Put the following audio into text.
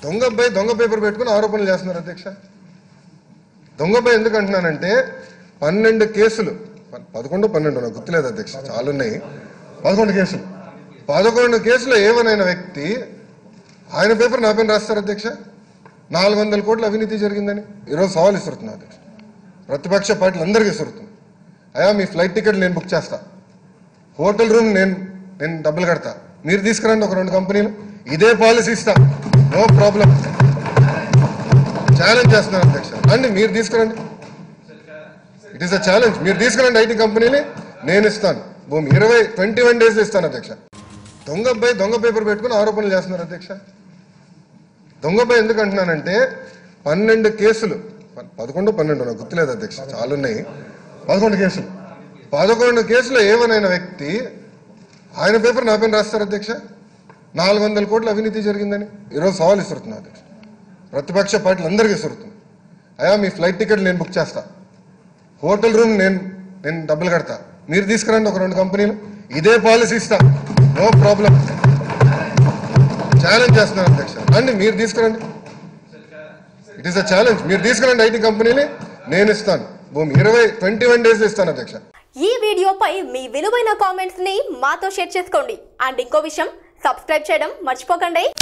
దొంగ అబ్బాయి దొంగ పేపర్ పెట్టుకుని ఆరోపణలు చేస్తున్నారు అధ్యక్ష దొంగ అబ్బాయి ఎందుకు అంటున్నానంటే పన్నెండు కేసులు ప- పదకొండు పన్నెండు నాకు గుర్తులేదు అధ్యక్ష చాలా ఉన్నాయి పదకొండు కేసులు పదకొండు కేసులు ఏమనైన వ్యక్తి ఆయన పేపర్ నా పైన రాస్తారు అధ్యక్ష నాలుగు వందల కోట్ల అవినీతి జరిగిందని ఈరోజు సవాల్ ఇస్తున్నా అధ్యక్ష ప్రతిపక్ష పార్టీలు అందరికీ ఇస్తున్నా అయ్యా మీ ఫ్లైట్ టికెట్ నేను బుక్ చేస్తా హోటల్ రూమ్ నేను నేను డబ్బులు కడతా మీరు తీసుకురండి ఒక రెండు కంపెనీలు ఇదే పాలసీ ఇస్తా నో ప్రాబ్లం ఛాలెంజ్ చేస్తున్నారు అధ్యక్ష రండి మీరు తీసుకురండి ఇట్ ఈస్ అ ఛాలెంజ్ మీరు తీసుకురండి ఐటీ కంపెనీని నేను ఇస్తాను భూమి ఇరవై ట్వంటీ వన్ డేస్ ఇస్తాను అధ్యక్ష దొంగ అబ్బాయి దొంగ పేపర్ పెట్టుకుని ఆరోపణలు చేస్తున్నారు అధ్యక్ష దొంగ అబ్బాయి ఎందుకు అంటున్నానంటే పన్నెండు కేసులు ప- పదకొండు పన్నెండు నాకు గుర్తులేదు అధ్యక్ష చాలా ఉన్నాయి పదకొండు కేసులు పదకొండు కేసులు ఏమనైన వ్యక్తి ఆయన పేపర్ నా పైన రాస్తారు అధ్యక్ష నాలుగు వందల కోట్ల అవినీతి జరిగిందని ఈరోజు సవాల్ ఇస్తున్నా అధ్యక్ష ప్రతిపక్ష పార్టీలు అందరికీ ఇస్తున్నా అయ్యా మీ ఫ్లైట్ టికెట్ నేను బుక్ చేస్తా హోటల్ రూమ్ నేను నేను డబ్బులు కడతా మీరు తీసుకురండి ఒక రెండు కంపెనీలు ఇదే పాలసీ ఇస్తా నో ప్రాబ్లం ఛాలెంజ్ చేస్తున్నారు అధ్యక్ష రండి మీరు తీసుకురండి ఇట్ ఈస్ అ ఛాలెంజ్ మీరు తీసుకురండి ఐటీ కంపెనీని నేను ఇస్తాను భూమి ఇరవై ట్వంటీ వన్ డేస్ ఇస్తాను అధ్యక్ష ఈ వీడియోపై మీ విలువైన కామెంట్స్ ని మాతో షేర్ చేసుకోండి అండ్ ఇంకో విషయం సబ్స్క్రైబ్ చేయడం మర్చిపోకండి